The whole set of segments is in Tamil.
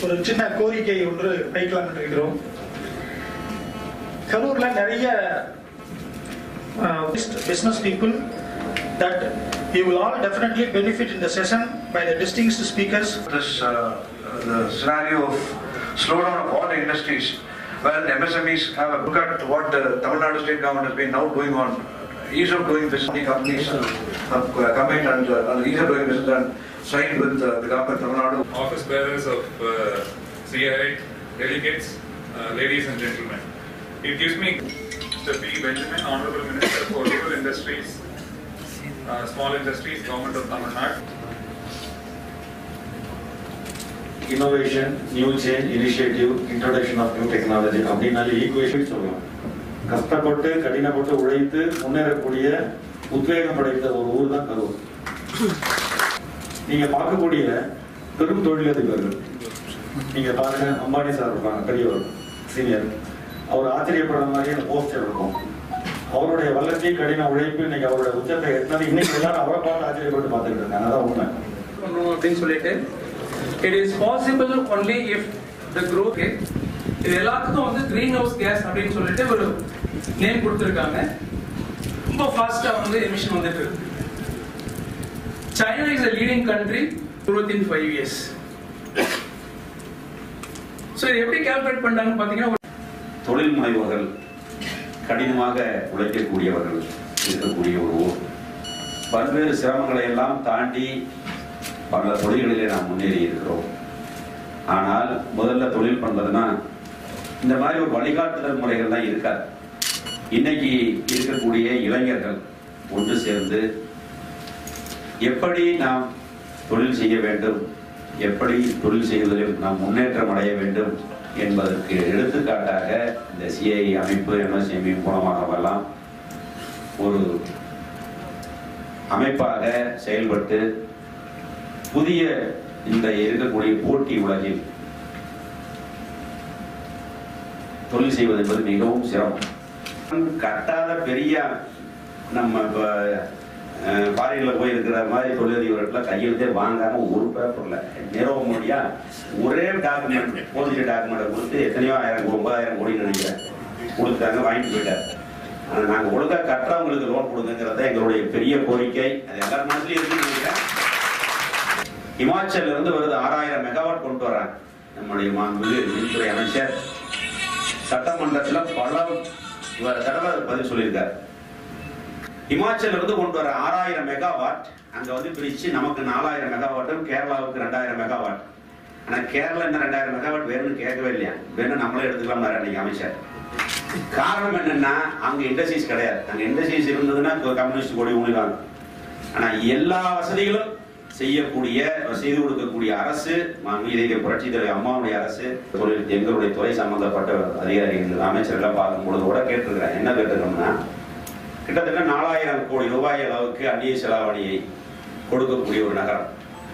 ஒரு சின்ன கோரிக்கை ஒன்று வைக்கலாம் என்று இருக்கிறோம் கரூர்ல நிறைய business people that you will all definitely benefit in the session by the distinguished speakers this uh, the scenario of slowdown of all the industries. Well, the MSMEs have a look at what the Tamil Nadu state government has been now doing on ease of doing business. The companies have uh, come in and uh, on ease of doing business and signed with uh, the government of Tamil Nadu. office bearers of uh, CII, delegates, uh, ladies and gentlemen. It gives me Mr. P. Benjamin, Honorable Minister for Rural Industries, uh, Small Industries, Government of Tamil Nadu. innovation, new change, initiative, introduction of new technology அப்படின்னாலே ஈக்குவேஷன் சொல்லலாம் கஷ்டப்பட்டு கடினப்பட்டு உழைத்து முன்னேறக்கூடிய உத்வேகம் படைத்த ஒரு ஊர் தான் கரூர் நீங்க பார்க்கக்கூடிய பெரும் தொழிலதிபர்கள் நீங்க பாருங்க அம்பானி சார் இருப்பாங்க பெரியவர் சீனியர் அவர் ஆச்சரியப்படுற மாதிரி அந்த போஸ்டர் இருக்கும் அவருடைய வளர்ச்சி கடின உழைப்பு இன்னைக்கு அவருடைய உச்சத்தை எட்டினது இன்னைக்கு எல்லாரும் அவரை பார்த்து ஆச்சரியப்பட்டு பார்த்துட்டு இருக்காங்க அதான் உண்மை பண்ணணும் அப்படின்னு சொல்லிட்டு it is possible only if the growth இது எல்லாத்துக்கும் வந்து கிரீன் ஹவுஸ் கேஸ் அப்படின்னு சொல்லிட்டு ஒரு நேம் கொடுத்துருக்காங்க ரொம்ப ஃபாஸ்டா வந்து எமிஷன் வந்துட்டு இருக்கு China is a leading country growth in five years so இது எப்படி கால்குலேட் பண்ணாங்கன்னு பார்த்தீங்கன்னா தொழில் முனைவோர்கள் கடினமாக உழைக்கக்கூடியவர்கள் இருக்கக்கூடிய ஒரு ஊர் பல்வேறு சிரமங்களை எல்லாம் தாண்டி பல தொழில்களிலே நாம் முன்னேறி இருக்கிறோம் ஆனால் முதல்ல தொழில் பண்றதுன்னா இந்த மாதிரி ஒரு வழிகாட்டுதல் முறைகள் தான் இருக்காது இன்னைக்கு இருக்கக்கூடிய இளைஞர்கள் ஒன்று சேர்ந்து எப்படி நாம் தொழில் செய்ய வேண்டும் எப்படி தொழில் செய்வதில் நாம் முன்னேற்றம் அடைய வேண்டும் என்பதற்கு எடுத்துக்காட்டாக இந்த சிஐ அமைப்பு எம்எஸ்எம்இ மூலமாகவெல்லாம் ஒரு அமைப்பாக செயல்பட்டு புதிய இந்த இருக்கக்கூடிய போட்டி உலகில் தொழில் செய்வது என்பது மிகவும் சிரமம் கட்டாத பெரிய நம்ம இப்போ ஃபாரினில் போய் இருக்கிற மாதிரி தொழிலதிபர்களை கையெழுத்தே வாங்காம ஒரு பேப்பர்ல நிறவ முடியா ஒரே டாக்குமெண்ட் போதிய டாக்குமெண்ட்டை கொடுத்து எத்தனையோ ஆயிரம் ஒன்பதாயிரம் கோடி நினைக்கிறேன் கொடுத்தாங்க வாங்கிட்டு போயிட்டார் ஆனால் நாங்கள் ஒழுங்கா கட்டுறவங்களுக்கு லோன் கொடுங்கிறத எங்களுடைய பெரிய கோரிக்கை அது எல்லாரும் மனசுலயும் இருக்குன்னு நினைக்கிறேன் இமாச்சல்ல இருந்து வருது ஆறாயிரம் மெகாவாட் கொண்டு வர்றாங்க நம்முடைய மாண்புமிகு மின்துறை அமைச்சர் சட்டமன்றத்துல பல தடவை பதில் சொல்லியிருக்காரு இமாச்சல்ல இருந்து கொண்டு வர ஆறாயிரம் மெகாவாட் அங்க வந்து பிரிச்சு நமக்கு நாலாயிரம் மெகாவாட்டும் கேரளாவுக்கு ரெண்டாயிரம் மெகாவாட் ஆனா கேரளா இந்த ரெண்டாயிரம் மெகாவாட் வேணும்னு கேட்கவே இல்லையா வேணும் நம்மளே எடுத்துக்கலாம் அன்னைக்கு அமைச்சர் காரணம் என்னன்னா அங்க இண்டஸ்ட்ரீஸ் கிடையாது அங்க இண்டஸ்ட்ரீஸ் இருந்ததுன்னா கம்யூனிஸ்ட் கொடி ஊனிடுவாங்க ஆனா எல்லா வசதிகளும் செய்யக்கூடிய செய்து கொடுக்கக்கூடிய அரசு மாண்புமிகு புரட்சி தலைவர் அம்மாவுடைய அரசு தொழில் எங்களுடைய துறை சம்பந்தப்பட்ட அதிகாரிகள் அமைச்சர்கள் பார்க்கும்பொழுது கூட கேட்டிருக்கிறேன் என்ன கேட்டிருக்கோம்னா கிட்டத்தட்ட நாலாயிரம் கோடி ரூபாய் அளவுக்கு அந்நிய செலாவணியை கொடுக்கக்கூடிய ஒரு நகரம்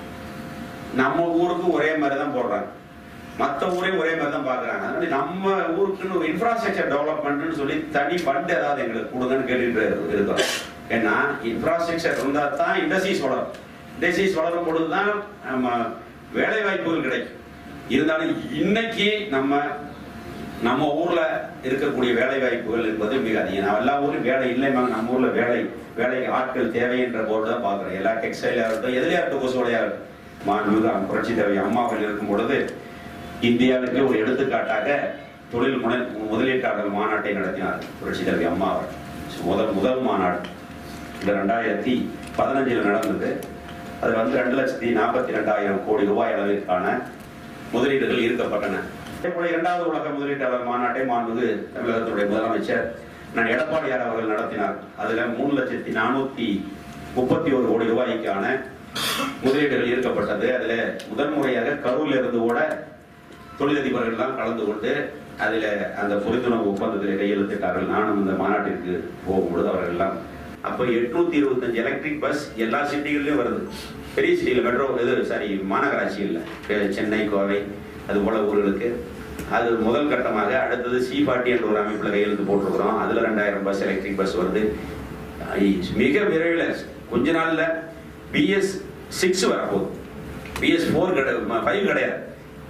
நம்ம ஊருக்கு ஒரே மாதிரி தான் போடுறாங்க மற்ற ஊரையும் ஒரே மாதிரி தான் பார்க்குறாங்க அதனால நம்ம ஊருக்குன்னு ஒரு இன்ஃப்ராஸ்ட்ரக்சர் டெவலப்மெண்ட்னு சொல்லி தனி ஃபண்ட் ஏதாவது எங்களுக்கு கொடுங்கன்னு கேட்டுட்டு இருக்கிறோம் ஏன்னா இன்ஃப்ராஸ்ட்ரக்சர் இருந்தால் தான் இண்டஸ்ட்ரீஸ் வளரும் இண்டஸ்ட்ரீஸ் வளரும் பொழுது தான் நம்ம வேலை வாய்ப்புகள் கிடைக்கும் இருந்தாலும் இன்னைக்கு நம்ம நம்ம ஊர்ல இருக்கக்கூடிய வேலை வாய்ப்புகள் என்பது மிக அதிகம் நான் எல்லா ஊர்லயும் வேலை இல்லைமாங்க நம்ம ஊர்ல வேலை வேலைக்கு ஆட்கள் தேவைன்ற போர்டு தான் பாக்குறேன் எல்லா டெக்ஸ்டைலா இருக்கட்டும் எதுலயா இருக்கட்டும் கொசுவலையா இருக்கட்டும் மாண்புமிகு புரட்சி தேவை அம்மாவில் இருக்கும் பொழுது இந்தியாவுக்கு ஒரு எடுத்துக்காட்டாக தொழில் முனை முதலீட்டாளர் மாநாட்டை நடத்தினார் புரட்சி தலைவி அம்மா அவர்கள் முதல் முதல் மாநாடு இந்த ரெண்டாயிரத்தி பதினஞ்சில் நடந்தது அது வந்து ரெண்டு லட்சத்தி நாற்பத்தி ரெண்டாயிரம் கோடி ரூபாய் அளவிற்கான முதலீடுகள் ஈர்க்கப்பட்டன அதேபோல இரண்டாவது உலக முதலீட்டாளர் மாநாட்டை மாண்புமிகு தமிழகத்துடைய முதலமைச்சர் நான் எடப்பாடியார் அவர்கள் நடத்தினார் அதுல மூணு லட்சத்தி நானூத்தி முப்பத்தி ஒரு கோடி ரூபாய்க்கான முதலீடுகள் ஈர்க்கப்பட்டது அதுல முதல் முறையாக கரூர்ல இருந்து கூட தொழிலதிபர்கள் எல்லாம் கலந்து கொண்டு அதுல அந்த புரிந்துணர்வு ஒப்பந்தத்தில் கையெழுத்திட்டார்கள் நானும் இந்த மாநாட்டிற்கு போகும்பொழுது அவர்கள் எல்லாம் அப்ப எட்நூத்தி இருபத்தஞ்சு எலக்ட்ரிக் பஸ் எல்லா சிட்டிகள்லயும் வருது பெரிய சிட்டியில் மெட்ரோ இது சாரி மாநகராட்சியில் சென்னை கோவை அது போல ஊர்களுக்கு அது முதல் கட்டமாக அடுத்தது சி ஃபார்ட்டி என்ற ஒரு அமைப்பில் கையெழுத்து போட்டிருக்கிறோம் அதுல ரெண்டாயிரம் பஸ் எலக்ட்ரிக் பஸ் வருது ஐ- மிக விரைவில் கொஞ்ச நாள்ல பிஎஸ் சிக்ஸ் வரப்போகுது பிஎஸ் ஃபோர் கிடையாது ஃபைவ் கிடையாது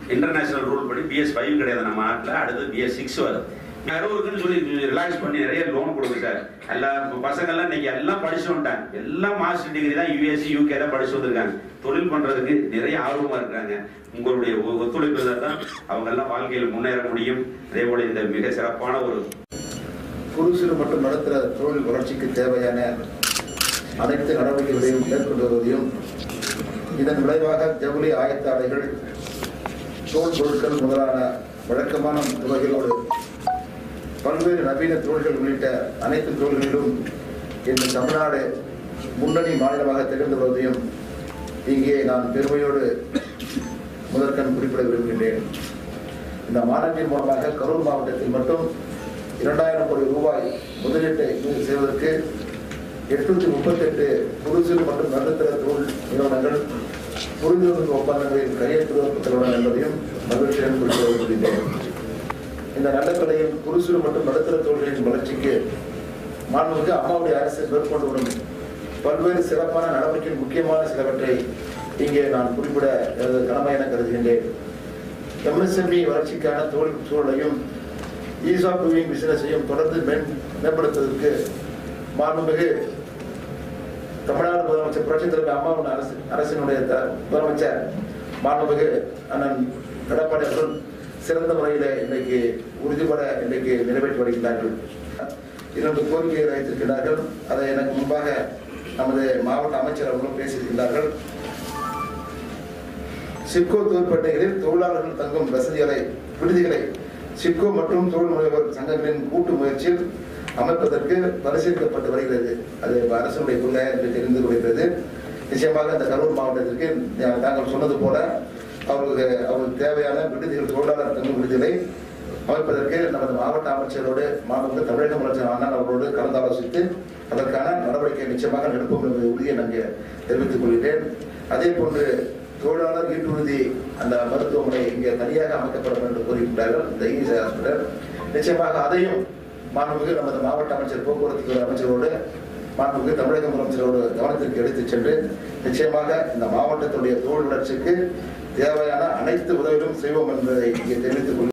இன்டர்நேஷனல் ரூல் படி பிஎஸ் ஃபைவ் கிடையாது நம்ம நாட்டில் அடுத்து பிஎஸ் சிக்ஸ் வருது அறுபதுக்குன்னு சொல்லி ரிலாக்ஸ் பண்ணி நிறைய லோன் கொடுங்க சார் எல்லா பசங்கள்லாம் இன்னைக்கு எல்லாம் படிச்சு வந்துட்டாங்க எல்லாம் மாஸ்டர் டிகிரி தான் யூஎஸ்சி யூகே தான் படிச்சு வந்திருக்காங்க தொழில் பண்றதுக்கு நிறைய ஆர்வமா இருக்காங்க உங்களுடைய ஒ- ஒத்துழைப்பு இருந்தால் தான் அவங்க எல்லாம் வாழ்க்கையில் முன்னேற முடியும் அதே போல இந்த மிக சிறப்பான ஒரு குறு சிறு மற்றும் நடுத்தர தொழில் வளர்ச்சிக்கு தேவையான அனைத்து நடவடிக்கைகளையும் மேற்கொண்டு வருவதையும் இதன் விளைவாக ஜவுளி ஆயத்த ஆடைகள் தோல் பொருட்கள் முதலான வழக்கமான துறைகளோடு பல்வேறு நவீன தொழில்கள் உள்ளிட்ட அனைத்து தொழில்களிலும் இந்த தமிழ்நாடு முன்னணி மாநிலமாக திகழ்ந்து வருவதையும் இங்கே நான் பெருமையோடு முதற்கண் குறிப்பிட விரும்புகின்றேன் இந்த மாநாட்டின் மூலமாக கரூர் மாவட்டத்தில் மட்டும் இரண்டாயிரம் கோடி ரூபாய் முதலீட்டை செய்வதற்கு எட்நூத்தி முப்பத்தெட்டு புது சிறு மற்றும் நடுத்தர தொழில் நிறுவனங்கள் புரிந்துணர்வு ஒப்பந்தங்களில் கையெழுத்திடப்பட்டுள்ளன என்பதையும் மகிழ்ச்சியுடன் குறிப்பிட விரும்புகின்றேன் இந்த நல்ல கலையில் குறு சிறு மற்றும் நடுத்தர தொழில்களின் வளர்ச்சிக்கு மாண்புமிகு அம்மாவுடைய அரசு மேற்கொண்டு வரும் பல்வேறு சிறப்பான நடவடிக்கைகள் முக்கியமான சிலவற்றை இங்கே நான் குறிப்பிட எனது கடமை என கருதுகின்றேன் எம்எஸ்எம்இ வளர்ச்சிக்கான தொழில் சூழலையும் ஈஸ் ஆஃப் டூயிங் பிசினஸையும் தொடர்ந்து மேம் மேம்படுத்துவதற்கு மாண்புமிகு தமிழ்நாடு முதலமைச்சர் புரட்சித் தலைவர் அம்மாவின் அரசு அரசினுடைய த- முதலமைச்சர் மாண்புமிகு அண்ணன் எடப்பாடி அவர்கள் சிறந்த முறையில் இன்றைக்கு உறுதிபட இன்றைக்கு நிறைவேற்றி வருகிறார்கள் இரண்டு கோரிக்கைகளை வைத்திருக்கிறார்கள் அதை எனக்கு முன்பாக நமது மாவட்ட அமைச்சர் அவர்களும் பேசியிருக்கிறார்கள் சிப்கோ தொழிற்பேட்டைகளில் தொழிலாளர்கள் தங்கும் வசதிகளை விடுதிகளை சிப்கோ மற்றும் தொழில் முனைவர் சங்கங்களின் கூட்டு முயற்சியில் அமைப்பதற்கு பரிசீலிக்கப்பட்டு வருகிறது அது இப்ப அரசுடைய கொள்கை என்று தெரிந்து கொள்கிறது நிச்சயமாக இந்த கரூர் மாவட்டத்திற்கு தா- தாங்கள் சொன்னது போல அவர்களுக்கு அவர்களுக்கு தேவையான விடுதிகள் தொழிலாளர் தங்கும் விடுதிகளை அமைப்பதற்கு நமது மாவட்ட அமைச்சரோடு மாண்புமிகு தமிழக முதலமைச்சர் அண்ணன் அவர்களோடு கலந்தாலோசித்து அதற்கான நடவடிக்கை நிச்சயமாக எடுப்போம் என்ற உறுதியை நாங்கள் தெரிவித்துக் கொள்கிறேன் அதே போன்று தொழிலாளர் ஈட்டுறுதி அந்த மருத்துவமனை இங்கே தனியாக அமைக்கப்படும் என்று கூறியிருக்கிறார்கள் இந்த ஈஸ் ஹாஸ்பிட்டல் நிச்சயமாக அதையும் மாண்புமிகு நமது மாவட்ட அமைச்சர் போக்குவரத்து துறை அமைச்சரோடு மாண்புமிகு தமிழக முதலமைச்சரோடு கவனத்திற்கு எடுத்துச் சென்று நிச்சயமாக இந்த மாவட்டத்துடைய தொழில் வளர்ச்சிக்கு தேவையான அனைத்து உதவிகளும் செய்வோம் என்பதை இங்கே தெரிவித்துக் கொள்கிறேன்